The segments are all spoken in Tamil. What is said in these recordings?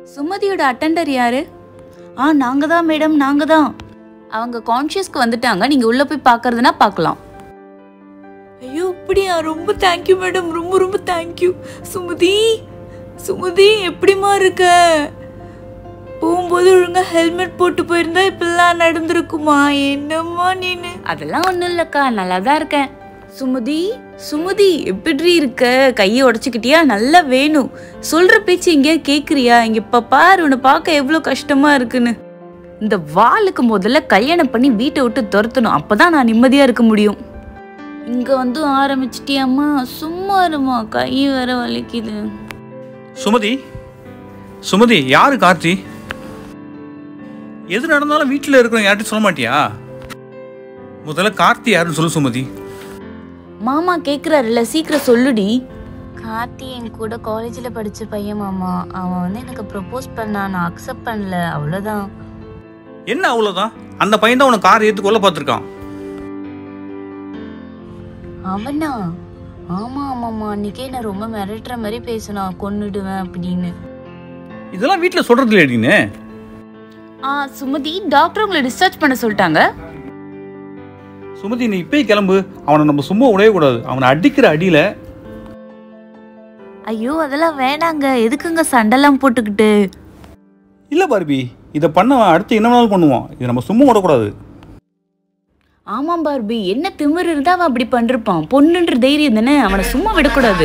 சுமதியோட அட்டெண்டர் யாரு ஆ நாங்க தான் மேடம் நாங்க தான் அவங்க கான்ஷியஸ்க்கு வந்துட்டாங்க நீங்க உள்ள போய் பார்க்கறதுனா பார்க்கலாம் ஐயோ அப்படியா ரொம்ப தேங்க்யூ மேடம் ரொம்ப ரொம்ப தேங்க்யூ சுமதி சுமதி எப்படிம்மா இருக்க போகும்போது ஒழுங்கா ஹெல்மெட் போட்டு போயிருந்தா இப்படிலாம் நடந்திருக்குமா என்னம்மா நீனு அதெல்லாம் ஒன்றும் இல்லைக்கா நல்லா தான் இருக்கேன் சுமதி சுமதி எப்படி இருக்க கையை உடச்சிக்கிட்டியா நல்லா வேணும் சொல்ற பேச்சு எங்கேயா கேட்குறியா இங்க இப்ப பாரு உன்னை பார்க்க எவ்வளோ கஷ்டமா இருக்குன்னு இந்த வாளுக்கு முதல்ல கல்யாணம் பண்ணி வீட்டை விட்டு துரத்தணும் அப்பதான் நான் நிம்மதியா இருக்க முடியும் இங்க வந்து ஆரம்பிச்சிட்டியாம்மா சும்மா இருமா கை வேற வலிக்குது சுமதி சுமதி யாரு கார்த்தி எது நடந்தாலும் வீட்டில் இருக்கிற யார்ட்டும் சொல்ல மாட்டியா முதல்ல கார்த்தி யாருன்னு சொல்லு சுமதி மாமா கேக்குறாருல்ல சீக்கிரம் சொல்லுடி கார்த்தி என் கூட காலேஜில் படித்த பையன் மாமா அவன் வந்து எனக்கு ப்ரப்போஸ் பண்ணான் நான் அக்செப்ட் பண்ணல அவ்வளோதான் என்ன அவ்வளோதான் அந்த பையன் தான் உனக்கு கார் ஏற்று கொல்ல பார்த்துருக்கான் அவனா ஆமா ஆமாம்மா அன்னைக்கே நான் ரொம்ப மிரட்டுற மாதிரி பேசினான் கொன்னுடுவேன் அப்படின்னு இதெல்லாம் வீட்டில் சொல்றது இல்லைன்னு ஆ சுமதி டாக்டர் உங்களை டிஸ்சார்ஜ் பண்ண சொல்லிட்டாங்க சுமதி நீ இப்பயே கிளம்பு அவனை நம்ம சும்மா விடவே கூடாது அவனை அடிக்கிற அடியில் ஐயோ அதெல்லாம் வேணாங்க எதுக்குங்க சண்டைலாம் போட்டுக்கிட்டு இல்லை பார்பி இதை பண்ணவன் அடுத்து என்ன வேணாலும் பண்ணுவான் இதை நம்ம சும்மா விடக்கூடாது ஆமாம் பார்பி என்ன திமிரு இருந்தா அவன் அப்படி பண்ணிருப்பான் பொண்ணுன்ற தைரியம் தானே அவனை சும்மா விடக்கூடாது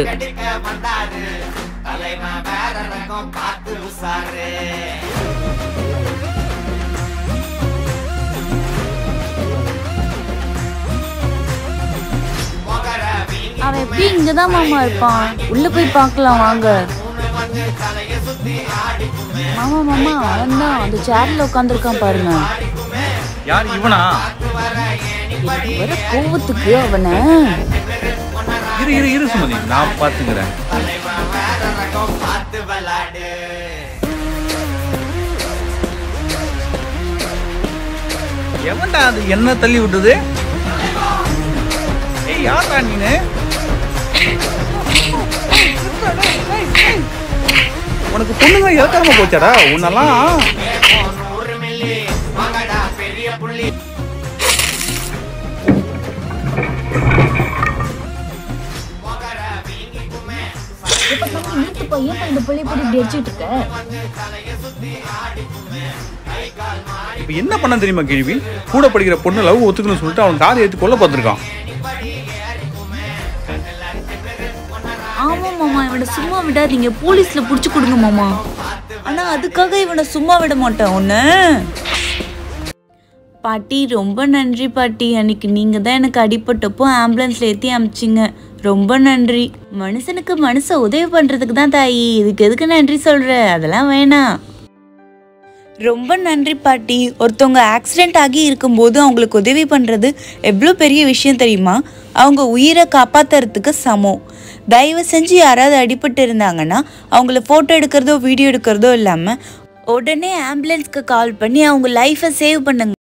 அவன் எப்படி இங்கதான் மாமா இருப்பான் உள்ள போய் பார்க்கலாம் வாங்க மாமா மாமா அவன் தான் அந்த சேர்ல உட்காந்துருக்கான் பாருங்க யார் இவனா வர கோவத்துக்கு அவனை இரு இரு இரு சுமதி நான் பார்த்துக்கிறேன் எவன்டா அது என்ன தள்ளி விட்டது ஏய் யாரா நீனு உனக்கு பொண்ணுங்க இறக்காம போச்சாடா உன்னெல்லாம் நீத்து பையன் இந்த பிள்ளை போட்டு இப்படி அடிச்சிட்டு இருக்க இப்ப என்ன பண்ண தெரியுமா கேள்வி கூட படிக்கிற பொண்ணு லவ் ஒத்துக்கணும்னு சொல்லிட்டு அவன் காரை ஏற்றி கொல்ல பார்த்துருக்கான் ஆமா மாமா இவனை சும்மா விடாதீங்க போலீஸ்ல புடிச்சு கொடுங்க மாமா ஆனா அதுக்காக இவனை சும்மா விட மாட்டேன் உன்ன பாட்டி ரொம்ப நன்றி பாட்டி அன்னைக்கு நீங்க தான் எனக்கு அடிபட்டப்போ ஆம்புலன்ஸ்ல ஏத்தி அமிச்சிங்க ரொம்ப நன்றி மனுஷனுக்கு மனுஷ உதவி பண்றதுக்கு தான் தாயி இதுக்கு எதுக்கு நன்றி சொல்ற அதெல்லாம் வேணாம் ரொம்ப நன்றி பாட்டி ஒருத்தவங்க ஆக்சிடென்ட் ஆகி இருக்கும்போது அவங்களுக்கு உதவி பண்ணுறது எவ்வளோ பெரிய விஷயம் தெரியுமா அவங்க உயிரை காப்பாத்துறதுக்கு சமம் தயவு செஞ்சு யாராவது அடிபட்டு இருந்தாங்கன்னா அவங்கள ஃபோட்டோ எடுக்கிறதோ வீடியோ எடுக்கிறதோ இல்லாமல் உடனே ஆம்புலன்ஸ்க்கு கால் பண்ணி அவங்க லைஃப்பை சேவ் பண்ணுங்க